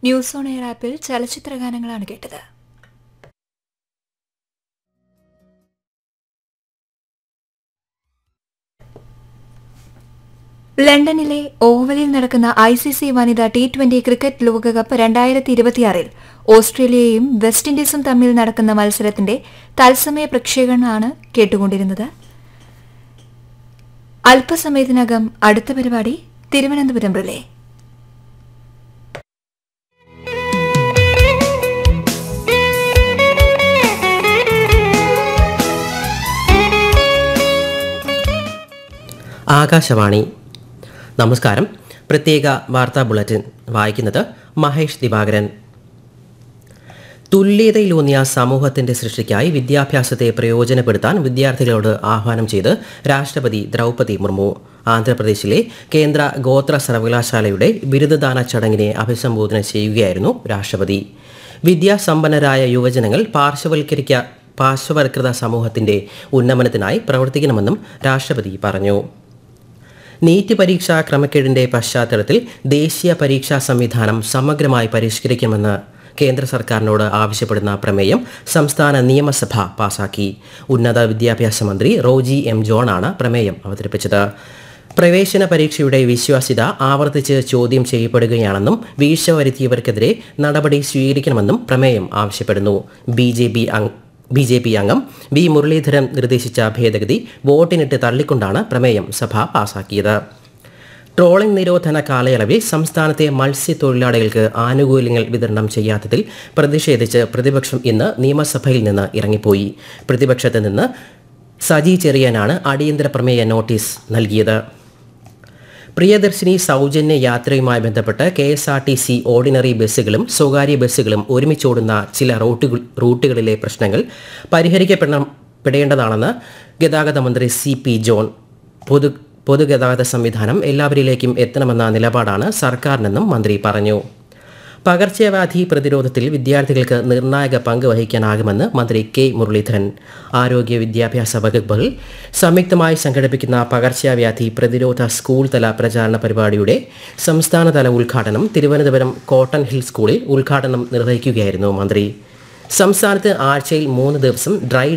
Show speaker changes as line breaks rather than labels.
news on air ആപ്പിൽ ചലച്ചിത്ര ഗാനങ്ങളാണ് കേട്ടത് ലണ്ടനിലെ ഓവലിൽ നടക്കുന്ന ഐ സി സി വനിതാ ടി ട്വന്റി ക്രിക്കറ്റ് ലോകകപ്പ് രണ്ടായിരത്തി ഇരുപത്തിയാറിൽ ഓസ്ട്രേലിയയും വെസ്റ്റ് ഇൻഡീസും തമ്മിൽ നടക്കുന്ന മത്സരത്തിന്റെ തത്സമയ പ്രക്ഷേപണമാണ് കേട്ടുകൊണ്ടിരുന്നത് അല്പസമയത്തിനകം അടുത്ത പരിപാടി തിരുവനന്തപുരം റിലേ
ആകാശവാണി നമസ്കാരം പ്രത്യേക വാർത്താ ബുള്ളറ്റിൻ വായിക്കുന്നത് മഹേഷ് ദിവാകരൻ തുല്യതയിലൂന്നിയ സമൂഹത്തിന്റെ സൃഷ്ടിക്കായി വിദ്യാഭ്യാസത്തെ പ്രയോജനപ്പെടുത്താൻ വിദ്യാർത്ഥികളോട് ആഹ്വാനം ചെയ്ത് രാഷ്ട്രപതി ദ്രൗപതി മുർമു ആന്ധ്രാപ്രദേശിലെ കേന്ദ്ര ഗോത്ര സർവകലാശാലയുടെ ബിരുദദാന ചടങ്ങിനെ അഭിസംബോധന ചെയ്യുകയായിരുന്നു രാഷ്ട്രപതി വിദ്യാസമ്പന്നരായ യുവജനങ്ങൾ പാർശ്വവൽക്കരിക്ക പാർശ്വവൽകൃത സമൂഹത്തിന്റെ ഉന്നമനത്തിനായി പ്രവർത്തിക്കണമെന്നും രാഷ്ട്രപതി പറഞ്ഞു നീറ്റ് പരീക്ഷാ ക്രമക്കേടിന്റെ പശ്ചാത്തലത്തിൽ ദേശീയ പരീക്ഷാ സംവിധാനം സമഗ്രമായി പരിഷ്കരിക്കണമെന്ന് കേന്ദ്ര സർക്കാരിനോട് ആവശ്യപ്പെടുന്ന പ്രമേയം സംസ്ഥാന നിയമസഭ പാസാക്കി ഉന്നത വിദ്യാഭ്യാസ മന്ത്രി റോജി എം ജോണാണ് പ്രമേയം അവതരിപ്പിച്ചത് പ്രവേശന പരീക്ഷയുടെ വിശ്വാസ്യത ആവർത്തിച്ച് ചോദ്യം ചെയ്യപ്പെടുകയാണെന്നും വീഴ്ച വരുത്തിയവർക്കെതിരെ നടപടി സ്വീകരിക്കണമെന്നും പ്രമേയം ആവശ്യപ്പെടുന്നു B J P B J P അംഗം വി മുരളീധരൻ നിർദ്ദേശിച്ച ഭേദഗതി വോട്ടിനിട്ട് തള്ളിക്കൊണ്ടാണ് പ്രമേയം സഭ പാസാക്കിയത് ട്രോളിംഗ് നിരോധന കാലയളവിൽ സംസ്ഥാനത്തെ മത്സ്യത്തൊഴിലാളികൾക്ക് ആനുകൂല്യങ്ങൾ വിതരണം ചെയ്യാത്തതിൽ പ്രതിഷേധിച്ച് പ്രതിപക്ഷം ഇന്ന് നിയമസഭയിൽ നിന്ന് ഇറങ്ങിപ്പോയി പ്രതിപക്ഷത്ത് നിന്ന് സജി ചെറിയാനാണ് അടിയന്തര പ്രമേയ നോട്ടീസ് നൽകിയത് പ്രിയദർശിനി സൗജന്യ യാത്രയുമായി ബന്ധപ്പെട്ട് K S R T C ordinary ബസ്സുകളും സ്വകാര്യ ബസ്സുകളും ഒരുമിച്ചോടുന്ന ചില റൂട്ടുകൾ റൂട്ടുകളിലെ പ്രശ്നങ്ങൾ പരിഹരിക്കപ്പെടണം പെടേണ്ടതാണെന്ന് ഗതാഗത മന്ത്രി സി പി ജോൺ പൊതു പൊതുഗതാഗത സംവിധാനം എല്ലാവരിലേക്കും എത്തണമെന്ന നിലപാടാണ് സർക്കാരിനെന്നും മന്ത്രി പറഞ്ഞു പകർച്ചവ്യാധി പ്രതിരോധത്തിൽ വിദ്യാർത്ഥികൾക്ക് നിർണായക പങ്ക് വഹിക്കാനാകുമെന്ന് മന്ത്രി കെ മുരളീധരൻ ആരോഗ്യ വിദ്യാഭ്യാസ വകുപ്പുകൾ സംയുക്തമായി സംഘടിപ്പിക്കുന്ന പകർച്ചവ്യാധി പ്രതിരോധ സ്കൂൾ തല പ്രചാരണ പരിപാടിയുടെ സംസ്ഥാനതല ഉദ്ഘാടനം തിരുവനന്തപുരം കോട്ടൺ ഹിൽ സ്കൂളിൽ ഉദ്ഘാടനം നിർവഹിക്കുകയായിരുന്നു മന്ത്രി സംസ്ഥാനത്ത് ആഴ്ചയിൽ മൂന്ന് ദിവസം ഡ്രൈ